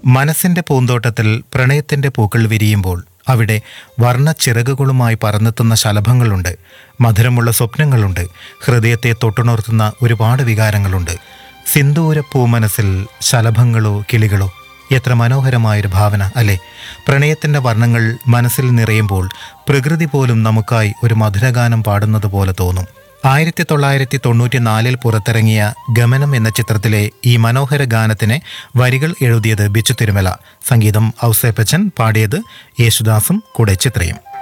മനസ്സിന്റെ പൂന്തോട്ടത്തിൽ പ്രണയത്തിന്റെ പൂക്കൾ വിരിയുമ്പോൾ അവിടെ വർണ്ണച്ചിറകുകളുമായി പറന്നെത്തുന്ന ശലഭങ്ങളുണ്ട് മധുരമുള്ള സ്വപ്നങ്ങളുണ്ട് ഹൃദയത്തെ തൊട്ടുണർത്തുന്ന ഒരുപാട് വികാരങ്ങളുണ്ട് സിന്ദൂര പൂമനസ്സിൽ ശലഭങ്ങളോ കിളികളോ എത്ര മനോഹരമായൊരു ഭാവന അല്ലേ പ്രണയത്തിന്റെ വർണ്ണങ്ങൾ മനസ്സിൽ നിറയുമ്പോൾ പ്രകൃതി പോലും നമുക്കായി ഒരു മധുരഗാനം പാടുന്നത് പോലെ തോന്നും ആയിരത്തി തൊള്ളായിരത്തി തൊണ്ണൂറ്റി നാലിൽ പുറത്തിറങ്ങിയ ഗമനം എന്ന ചിത്രത്തിലെ ഈ മനോഹര ഗാനത്തിന് വരികൾ എഴുതിയത് ബിച്ചു തിരുമല സംഗീതം ഔസേപ്പച്ചൻ പാടിയത് യേശുദാസും കൂടെ ചിത്രയും